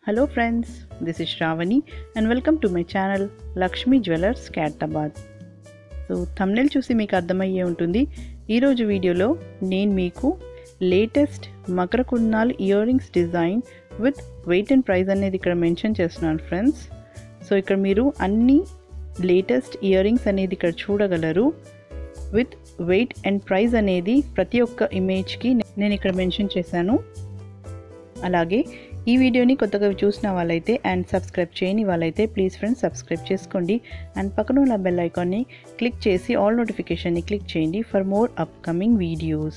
Hello friends, this is Shravani and welcome to my channel Lakshmi jewellers క్యాటాబాద్ so thumbnail చూసి మీకు అర్థమయ్యే ఉంటుంది ఈరోజు వీడియోలో నేను మీకు latest makara kundal earrings design with weight and price అనేది ఇక్కడ మెన్షన్ చేస్తున్నాను ఫ్రెండ్స్ సో ఇక్కడ మీరు అన్ని లేటెస్ట్ ఇయర్ రింగ్స్ అనేది ఇక్కడ చూడగలరు విత్ వెయిట్ అండ్ ప్రైస్ అనేది ప్రతి ఒక్క ఇమేజ్కి నేను ఇక్కడ మెన్షన్ చేశాను అలాగే ఈ వీడియోని కొత్తగా చూసిన వాళ్ళైతే అండ్ సబ్స్క్రైబ్ చేయని వాళ్ళైతే ప్లీజ్ ఫ్రెండ్స్ సబ్స్క్రైబ్ చేసుకోండి అండ్ పక్కన ఉన్న బెల్ ఐకాన్ని క్లిక్ చేసి ఆల్ నోటిఫికేషన్ని క్లిక్ చేయండి for more upcoming videos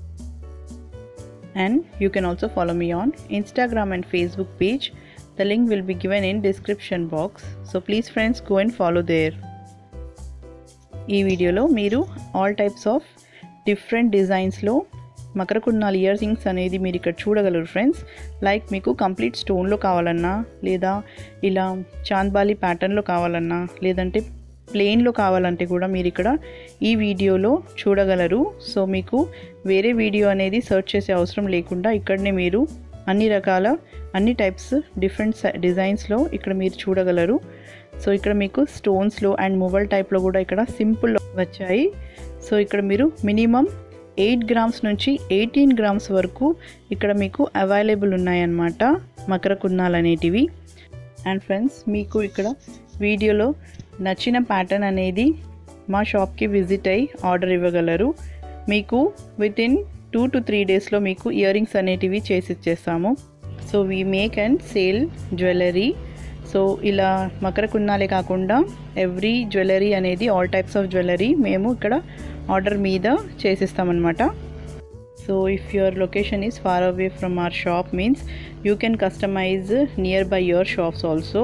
and you can also follow me on Instagram and Facebook page the link will be given in description box so please friends go and follow there ఈ వీడియోలో మీరు all types of different డిజైన్స్లో makara kundala earrings అనేది మీరు ఇక్కడ చూడగలరు friends like మీకు complete స్టోన్లో కావాలన్నా లేదా ఇలా చాంద్బాలి ప్యాటర్న్లో కావాలన్నా లేదంటే ప్లెయిన్లో కావాలంటే కూడా మీరు ఇక్కడ ఈ వీడియోలో చూడగలరు సో మీకు వేరే వీడియో అనేది సెర్చ్ చేసే అవసరం లేకుండా ఇక్కడనే మీరు అన్ని రకాల అన్ని టైప్స్ డిఫరెంట్ డిజైన్స్లో ఇక్కడ మీరు చూడగలరు సో ఇక్కడ మీకు స్టోన్స్లో అండ్ మొబైల్ టైప్లో కూడా ఇక్కడ సింపుల్ వచ్చాయి సో ఇక్కడ మీరు మినిమం ఎయిట్ గ్రామ్స్ నుంచి ఎయిటీన్ గ్రామ్స్ వరకు ఇక్కడ మీకు అవైలబుల్ ఉన్నాయన్నమాట మకర కుందాలు అనేటివి అండ్ ఫ్రెండ్స్ మీకు ఇక్కడ వీడియోలో నచ్చిన ప్యాటర్న్ అనేది మా షాప్కి విజిట్ అయ్యి ఆర్డర్ ఇవ్వగలరు మీకు within two to three డేస్లో మీకు ఇయర్ రింగ్స్ అనేటివి చేసి ఇచ్చేస్తాము so we make and sale jewellery so ఇలా మకర కుందాలే కాకుండా ఎవ్రీ జ్యువెలరీ అనేది ఆల్ టైప్స్ ఆఫ్ జ్యువెలరీ మేము ఇక్కడ ఆర్డర్ మీద చేసిస్తామన్నమాట so if your location is far away from our shop means you can customize nearby your shops also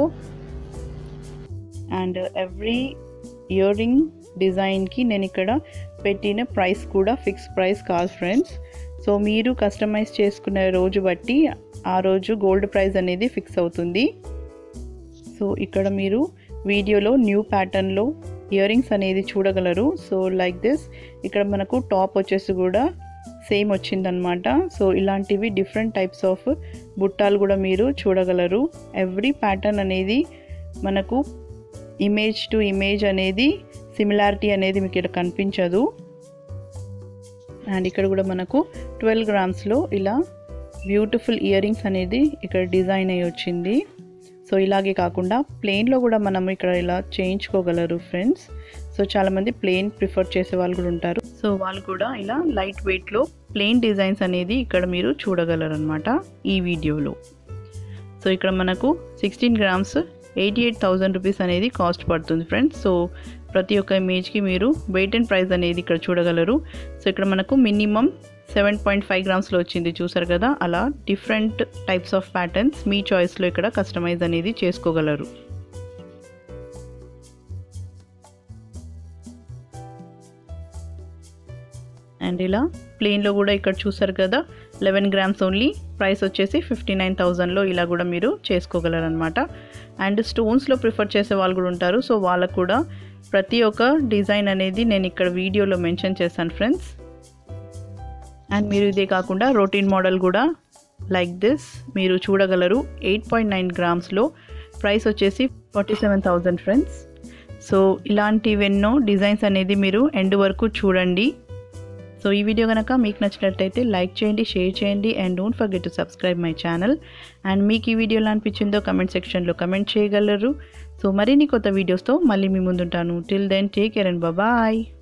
and every earring డిజైన్కి నేను ఇక్కడ పెట్టిన ప్రైస్ కూడా ఫిక్స్ ప్రైస్ కాదు ఫ్రెండ్స్ సో మీరు కస్టమైజ్ చేసుకునే రోజు బట్టి ఆ రోజు గోల్డ్ ప్రైస్ అనేది ఫిక్స్ అవుతుంది సో ఇక్కడ మీరు వీడియోలో న్యూ ప్యాటర్న్లో ఇయర్ రింగ్స్ అనేది చూడగలరు సో లైక్ దిస్ ఇక్కడ మనకు టాప్ వచ్చేసి కూడా సేమ్ వచ్చిందనమాట సో ఇలాంటివి డిఫరెంట్ టైప్స్ ఆఫ్ బుట్టాలు కూడా మీరు చూడగలరు ఎవ్రీ ప్యాటర్న్ అనేది మనకు ఇమేజ్ టు ఇమేజ్ అనేది సిమిలారిటీ అనేది మీకు ఇక్కడ కనిపించదు అండ్ ఇక్కడ కూడా మనకు ట్వెల్వ్ గ్రామ్స్లో ఇలా బ్యూటిఫుల్ ఇయర్ రింగ్స్ అనేది ఇక్కడ డిజైన్ అయ్యి వచ్చింది సో ఇలాగే కాకుండా ప్లెయిన్లో కూడా మనం ఇక్కడ ఇలా చేయించుకోగలరు ఫ్రెండ్స్ సో చాలామంది ప్లెయిన్ ప్రిఫర్ చేసే వాళ్ళు కూడా ఉంటారు సో వాళ్ళు కూడా ఇలా లైట్ వెయిట్లో ప్లెయిన్ డిజైన్స్ అనేది ఇక్కడ మీరు చూడగలరు అనమాట ఈ వీడియోలో సో ఇక్కడ మనకు sixteen grams eighty eight thousand rupees అనేది కాస్ట్ పడుతుంది ఫ్రెండ్స్ సో ప్రతి ఒక్క ఇమేజ్కి మీరు వెయిట్ అండ్ ప్రైస్ అనేది ఇక్కడ చూడగలరు సో ఇక్కడ మనకు మినిమం సెవెన్ పాయింట్ ఫైవ్ గ్రామ్స్లో వచ్చింది చూసారు కదా అలా డిఫరెంట్ టైప్స్ ఆఫ్ ప్యాటర్న్స్ మీ చాయిస్లో ఇక్కడ కస్టమైజ్ అనేది చేసుకోగలరు అండ్ ఇలా ప్లెయిన్లో కూడా ఇక్కడ చూసారు కదా లెవెన్ గ్రామ్స్ ఓన్లీ ప్రైస్ వచ్చేసి ఫిఫ్టీ నైన్ థౌజండ్లో ఇలా కూడా మీరు చేసుకోగలరు అనమాట అండ్ స్టోన్స్లో ప్రిఫర్ చేసే వాళ్ళు కూడా ఉంటారు సో వాళ్ళకు కూడా ప్రతి ఒక్క డిజైన్ అనేది నేను ఇక్కడ వీడియోలో మెన్షన్ చేశాను ఫ్రెండ్స్ అండ్ మీరు ఇదే కాకుండా రొటీన్ మోడల్ కూడా లైక్ దిస్ మీరు చూడగలరు ఎయిట్ పాయింట్ నైన్ గ్రామ్స్లో ప్రైస్ వచ్చేసి forty seven thousand friends so ఇలాంటివెన్నో డిజైన్స్ అనేది మీరు ఎండ్ వరకు చూడండి సో ఈ వీడియో కనుక మీకు నచ్చినట్లయితే లైక్ చేయండి షేర్ చేయండి and don't forget to subscribe my channel and మీకు ఈ వీడియో ఎలా అనిపించిందో కమెంట్ సెక్షన్లో కమెంట్ చేయగలరు సో మరిన్ని కొత్త వీడియోస్తో మళ్ళీ మీ ముందుంటాను till then take care and bye